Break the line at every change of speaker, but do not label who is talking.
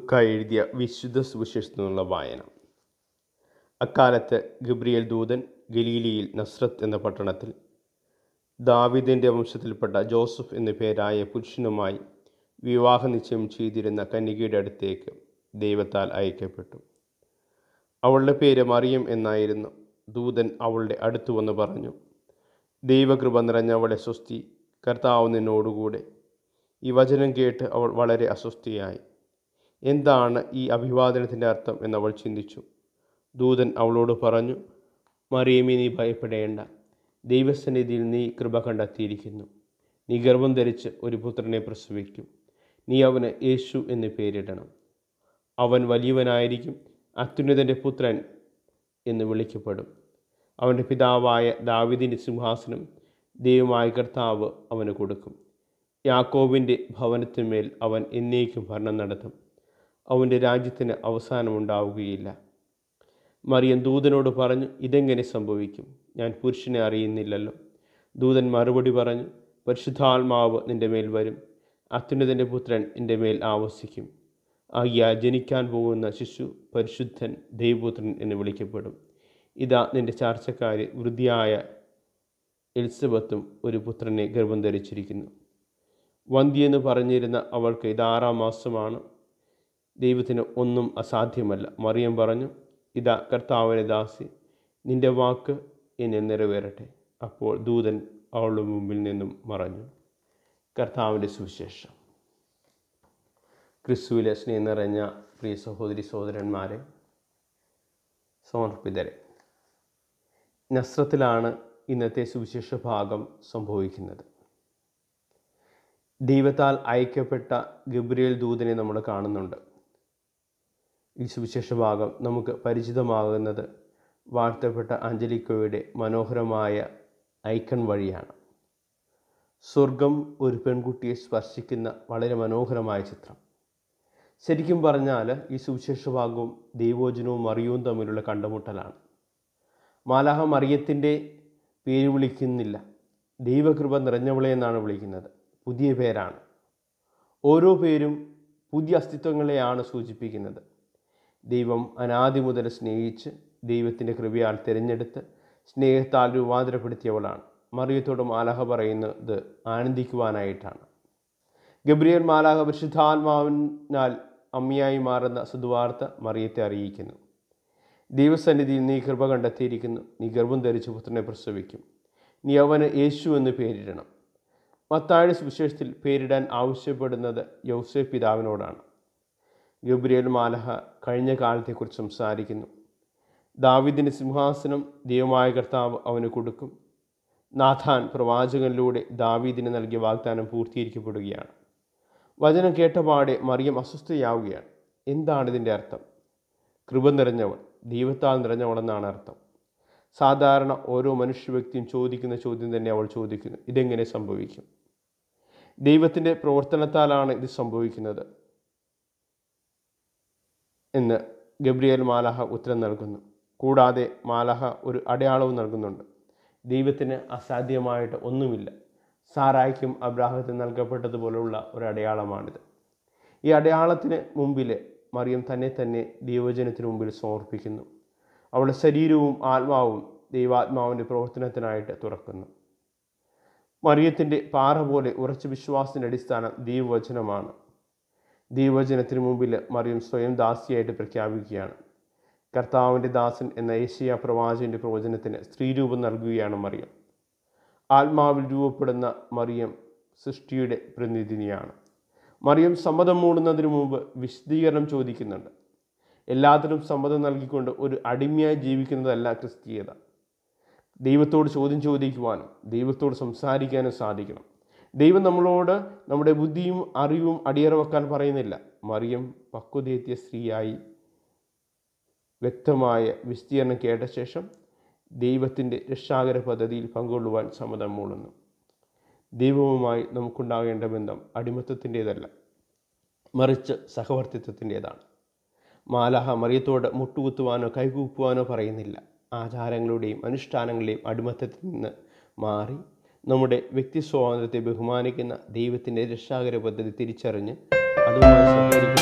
ലുക്ക എഴുതിയ വിശുദ്ധ സുവിശേഷത്തിൽ നിന്നുള്ള വായന അക്കാലത്ത് ഗബ്രിയേൽ ദൂതൻ ഗലീലിയിൽ നസ്രത്ത് എന്ന പട്ടണത്തിൽ ദാവീദിൻ്റെ വംശത്തിൽപ്പെട്ട ജോസഫ് എന്നു പേരായ പുരുഷനുമായി വിവാഹ നിശ്ചയം ചെയ്തിരുന്ന കന്യകയുടെ അടുത്തേക്ക് ദൈവത്താൽ അയക്കപ്പെട്ടു അവളുടെ പേര് മറിയം എന്നായിരുന്നു ദൂതൻ അവളുടെ അടുത്തു വന്ന് പറഞ്ഞു ദൈവകൃപ നിറഞ്ഞവളെ സ്വസ്തി കർത്താവ് നിന്നോടുകൂടെ ഈ വചനം കേട്ട് അവൾ വളരെ അസ്വസ്ഥയായി എന്താണ് ഈ അഭിവാദനത്തിൻ്റെ അർത്ഥം എന്നവൾ ചിന്തിച്ചു ദൂതൻ അവളോട് പറഞ്ഞു മറിയമേ നീ ഭയപ്പെടേണ്ട ദൈവസന്നിധിയിൽ നീ കൃപ കണ്ടെത്തിയിരിക്കുന്നു നീ ഗർഭം ധരിച്ച് ഒരു പുത്രനെ പ്രസവിക്കും നീ അവന് യേശു എന്ന് പേരിടണം അവൻ വലിയവനായിരിക്കും അത്യുന്നതൻ്റെ പുത്രൻ എന്ന് വിളിക്കപ്പെടും അവൻ്റെ പിതാവായ ദാവിദിൻ്റെ സിംഹാസനം ദൈവമായ കർത്താവ് അവന് കൊടുക്കും യാക്കോബിൻ്റെ ഭവനത്തിന്മേൽ അവൻ എന്നേക്കും ഭരണം നടത്തും അവൻ്റെ രാജ്യത്തിന് അവസാനമുണ്ടാവുകയില്ല മറിയൻ ദൂതനോട് പറഞ്ഞു ഇതെങ്ങനെ സംഭവിക്കും ഞാൻ പുരുഷനെ അറിയുന്നില്ലല്ലോ ദൂതൻ മറുപടി പറഞ്ഞു പരിശുദ്ധാത്മാവ് നിൻ്റെ മേൽ വരും അത്യുന്നതൻ്റെ പുത്രൻ എൻ്റെ മേൽ ആവസിക്കും ആകിയ ജനിക്കാൻ പോകുന്ന ശിശു പരിശുദ്ധൻ ദൈവപുത്രൻ എന്ന് വിളിക്കപ്പെടും ഇതാ നിൻ്റെ ചാർച്ചക്കാരി വൃദ്ധിയായ എലിസബത്തും ഒരു പുത്രനെ ഗർഭം ധരിച്ചിരിക്കുന്നു വന്ധ്യെന്ന് പറഞ്ഞിരുന്ന അവൾക്ക് ഇത് ആറാം മാസമാണ് ദൈവത്തിന് ഒന്നും അസാധ്യമല്ല മറിയം പറഞ്ഞു ഇതാ കർത്താവിനെ ദാസി നിന്റെ വാക്ക് എന്നെ നിറവേറട്ടെ അപ്പോൾ ദൂതൻ അവളുടെ മുമ്പിൽ നിന്നും മറഞ്ഞു കർത്താവിൻ്റെ സുവിശേഷം ക്രിസ്തുവിലെ സ്നേഹം നിറഞ്ഞ പ്രിയ സഹോദരി സഹോദരന്മാരെ സമർപ്പിതരെ നസ്രത്തിലാണ് ഇന്നത്തെ സുവിശേഷ ഭാഗം സംഭവിക്കുന്നത് ദൈവത്താൽ അയക്കപ്പെട്ട ഗബ്രിയേൽ ദൂതനെ നമ്മൾ കാണുന്നുണ്ട് ഈ സുവിശേഷ ഭാഗം നമുക്ക് പരിചിതമാകുന്നത് വാഴ്ത്തപ്പെട്ട അഞ്ജലിക്കോയുടെ മനോഹരമായ ഐക്കൺ വഴിയാണ് സ്വർഗം ഒരു പെൺകുട്ടിയെ സ്പർശിക്കുന്ന വളരെ മനോഹരമായ ചിത്രം ശരിക്കും പറഞ്ഞാൽ ഈ സുവിശേഷ ഭാഗവും ദൈവോചനവും മറിയവും തമ്മിലുള്ള കണ്ടുമുട്ടലാണ് മാലാഹ മറിയത്തിൻ്റെ പേര് വിളിക്കുന്നില്ല ദൈവകൃപ നിറഞ്ഞവളെ എന്നാണ് വിളിക്കുന്നത് പുതിയ പേരാണ് ഓരോ പേരും പുതിയ അസ്തിത്വങ്ങളെയാണ് സൂചിപ്പിക്കുന്നത് ദൈവം അനാദി മുതൽ സ്നേഹിച്ച് ദൈവത്തിൻ്റെ കൃപയാൽ തിരഞ്ഞെടുത്ത് സ്നേഹത്താൽ രൂപാന്തരപ്പെടുത്തിയവളാണ് മറിയത്തോട് മാലാഹ പറയുന്നത് ആനന്ദിക്കുവാനായിട്ടാണ് ഗബ്രിയേൽ മാലാഹ പരിശുദ്ധാത്മാവിനാൽ അമ്മയായി മാറുന്ന സുദ്വാർത്ത മറിയത്തെ അറിയിക്കുന്നു ദൈവസന്നിധിയിൽ നീ കൃപ കണ്ടെത്തിയിരിക്കുന്നു നീ ഗർഭം ധരിച്ച് പുത്രനെ പ്രസവിക്കും നീ അവന് യേശു എന്ന് പേരിടണം മത്തായുടെ സുവിശേഷത്തിൽ പേരിടാൻ ആവശ്യപ്പെടുന്നത് യൗസേ പിതാവിനോടാണ് ഗബ്രിയേൽ മാലഹ കഴിഞ്ഞ കാലത്തെക്കുറിച്ച് സംസാരിക്കുന്നു ദാവിദിൻ്റെ സിംഹാസനം ദൈവമായ കർത്താവ് അവന് കൊടുക്കും നാഥാൻ പ്രവാചകനിലൂടെ ദാവീദിന് നൽകിയ വാഗ്ദാനം പൂർത്തീകരിക്കപ്പെടുകയാണ് വചനം കേട്ടപാടെ മറിയം അസ്വസ്ഥയാവുകയാണ് എന്താണ് ഇതിൻ്റെ അർത്ഥം കൃപ നിറഞ്ഞവൾ ദൈവത്താൽ നിറഞ്ഞവളെന്നാണ് അർത്ഥം സാധാരണ ഓരോ മനുഷ്യ വ്യക്തിയും ചോദിക്കുന്ന ചോദ്യം തന്നെ അവൾ ചോദിക്കുന്നു ഇതെങ്ങനെ സംഭവിക്കും ദൈവത്തിൻ്റെ പ്രവർത്തനത്താലാണ് ഇത് സംഭവിക്കുന്നത് എന്ന് ഗബ്രിയേൽ മാലഹ ഉത്തരം നൽകുന്നു കൂടാതെ മാലഹ ഒരു അടയാളവും നൽകുന്നുണ്ട് ദൈവത്തിന് അസാധ്യമായിട്ട് ഒന്നുമില്ല സാറായ്ക്കും അബ്രാഹത്തിന് നൽകപ്പെട്ടതുപോലുള്ള ഒരു അടയാളമാണിത് ഈ അടയാളത്തിന് മുമ്പിൽ മറിയം തന്നെ തന്നെ ദൈവജനത്തിന് മുമ്പിൽ സമർപ്പിക്കുന്നു അവളുടെ ശരീരവും ആത്മാവും ദൈവാത്മാവിൻ്റെ പ്രവർത്തനത്തിനായിട്ട് തുറക്കുന്നു മറിയത്തിൻ്റെ പാറ പോലെ ഉറച്ച വിശ്വാസത്തിൻ്റെ അടിസ്ഥാനം ദൈവവചനമാണ് ദൈവവചനത്തിന് മുമ്പിൽ മറിയം സ്വയം ദാസിയായിട്ട് പ്രഖ്യാപിക്കുകയാണ് കർത്താവിൻ്റെ ദാസൻ എന്ന ഏഷ്യ പ്രവാചകൻ്റെ പ്രവചനത്തിന് സ്ത്രീരൂപം നൽകുകയാണ് മറിയം ആത്മാവിൽ രൂപപ്പെടുന്ന മറിയം സൃഷ്ടിയുടെ പ്രതിനിധിയാണ് മറിയം സമ്മതം മൂടുന്നതിന് മുമ്പ് വിശദീകരണം ചോദിക്കുന്നുണ്ട് എല്ലാത്തിനും സമ്മതം നൽകിക്കൊണ്ട് ഒരു അടിമയായി ജീവിക്കുന്നതല്ല ക്രിസ്തീയത ദൈവത്തോട് ചോദ്യം ചോദിക്കുവാനും ദൈവത്തോട് സംസാരിക്കാനും സാധിക്കണം ദൈവം നമ്മളോട് നമ്മുടെ ബുദ്ധിയും അറിവും അടിയറ വെക്കാൻ പറയുന്നില്ല മറിയം പക്വതയെത്തിയ സ്ത്രീയായി വ്യക്തമായ വിസ്തീർണം കേട്ട ശേഷം ദൈവത്തിൻ്റെ രക്ഷാകര പദ്ധതിയിൽ പങ്കൊള്ളുവാൻ സമ്മതം മൂളുന്നു ദൈവവുമായി നമുക്കുണ്ടാകേണ്ട ബന്ധം അടിമത്തത്തിൻ്റേതല്ല മറിച്ച് സഹവർത്തിത്വത്തിൻ്റേതാണ് മാലഹ മറിയത്തോട് മുട്ടുകുത്തുവാനോ കൈകൂപ്പുവാനോ പറയുന്നില്ല ആചാരങ്ങളുടെയും അനുഷ്ഠാനങ്ങളുടെയും അടിമത്തത്തിൽ നിന്ന് മാറി നമ്മുടെ വ്യക്തി സ്വാതന്ത്ര്യത്തെ ബഹുമാനിക്കുന്ന ദൈവത്തിൻ്റെ രക്ഷാകര പദ്ധതി തിരിച്ചറിഞ്ഞ് അതുമായി സഹകരിക്കുന്ന